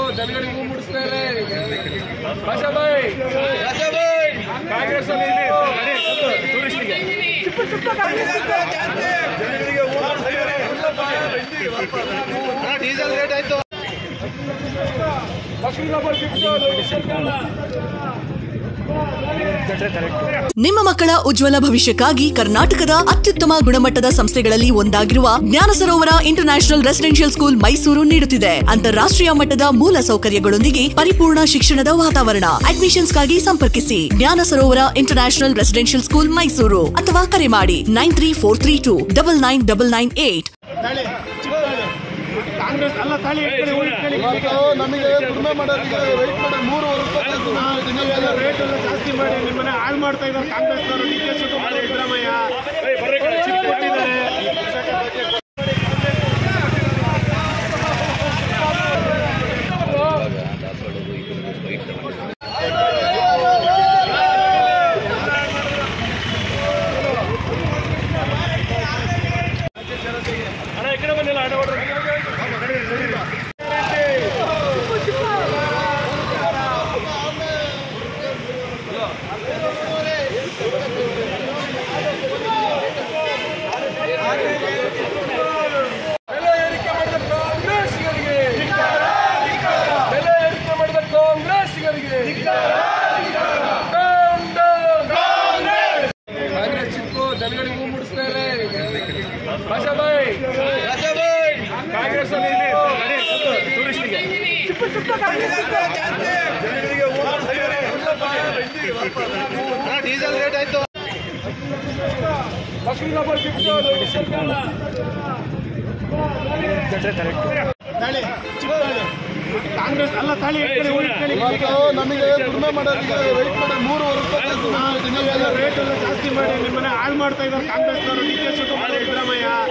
ಜನಗಳಿಗೆ ಹೂ ಮುಡಿಸ್ತಾರೆ ಭಾಷಾಬಾಯ್ ಕಾಂಗ್ರೆಸ್ ಅಲ್ಲಿ ಟೂರಿಸ್ಟ್ಗೆ diesel rate ಆಯ್ತು ಲಕ್ಷ್ಮೀ ನಂಬರ್ ನಿಮ್ಮ ಮಕ್ಕಳ ಉಜ್ವಲ ಭವಿಷ್ಯಕ್ಕಾಗಿ ಕರ್ನಾಟಕದ ಅತ್ಯುತ್ತಮ ಗುಣಮಟ್ಟದ ಸಂಸ್ಥೆಗಳಲ್ಲಿ ಒಂದಾಗಿರುವ ಜ್ಞಾನ ಸರೋವರ ಇಂಟರ್ನ್ಯಾಷನಲ್ ರೆಸಿಡೆನ್ಷಿಯಲ್ ಸ್ಕೂಲ್ ಮೈಸೂರು ನೀಡುತ್ತಿದೆ ಅಂತಾರಾಷ್ಟ್ರೀಯ ಮಟ್ಟದ ಮೂಲ ಸೌಕರ್ಯಗಳೊಂದಿಗೆ ಪರಿಪೂರ್ಣ ಶಿಕ್ಷಣದ ವಾತಾವರಣ ಅಡ್ಮಿಷನ್ಸ್ಗಾಗಿ ಸಂಪರ್ಕಿಸಿ ಜ್ಞಾನ ಸರೋವರ ಇಂಟರ್ನ್ಯಾಷನಲ್ ರೆಸಿಡೆನ್ಷಿಯಲ್ ಸ್ಕೂಲ್ ಮೈಸೂರು ಅಥವಾ ಕರೆ ಮಾಡಿ nine three four three two double nine double nine eight ಇವತ್ತು ನಮಗೆ ದುಡಿಮೆ ಮಾಡೋರಿಗೆ ವೆಯ್ಟ್ ಮಾಡಿ ಮೂರುವರೆ ರೂಪಾಯಿ ರೇಟ್ ಎಲ್ಲ ಜಾಸ್ತಿ ಮಾಡಿ ನಿಮ್ಮನ್ನ ಹಾಳು ಮಾಡ್ತಾ ಇದ್ದಾರೆ ಕಾಂಗ್ರೆಸ್ನವರು D K Shivakumar Siddaramaiah chip ಕೊಟ್ಟಿದ್ದಾರೆ ಅಣ್ಣ ಈ ಕಡೆ ಬಂದಿಲ್ಲ ಅಣ್ಣ ಹೊಡ್ರಿ. ಬೆಲೆ ಏರಿಕೆ ಮಾಡಿದ ಕಾಂಗ್ರೆಸ್ಸಿಗರಿಗೆ ಬೆಲೆ ಏರಿಕೆ ಮಾಡಿದ ಕಾಂಗ್ರೆಸ್ಸಿಗರಿಗೆ ಕಾಂಗ್ರೆಸ್ ಚಿಕ್ಕು ಜನಗಳಿಗೆ ಹೂ ಮುಡಿಸ್ತಾರೆ ಭಾಷಾಬಾಯ್ ಕಾಂಗ್ರೆಸ್ ಅಲ್ಲಿ ಟೂರಿಸ್ಟ್ಗೆ ಡೀಸೆಲ್ ರೇಟ್ ಆಯ್ತು ಲಕ್ಷ್ಮೀ ನಂಬರ್ ಕಾಂಗ್ರೆಸ್ ಅಲ್ಲ ತಾಳಿ ಈ ಕಡೆ ಹೋಗಿ, ಈ ಕಡೆ. ಇವತ್ತು ನಮಗೆ ದುಡಿಮೆ ಮಾಡೋರಿಗೆ ವೆಯ್ಟ್ ಮಾಡಿ ಮೂರುವರೆ ರೂಪಾಯಿ ರೇಟ್ ಎಲ್ಲ ಜಾಸ್ತಿ ಮಾಡಿ ನಿಮ್ಮನ್ನ ಹಾಳು ಮಾಡ್ತಾ ಇದ್ದಾರೆ ಕಾಂಗ್ರೆಸ್ನವರು ಡಿ ಕೆ ಶಿವಕುಮಾರ್ ಸಿದ್ದರಾಮಯ್ಯ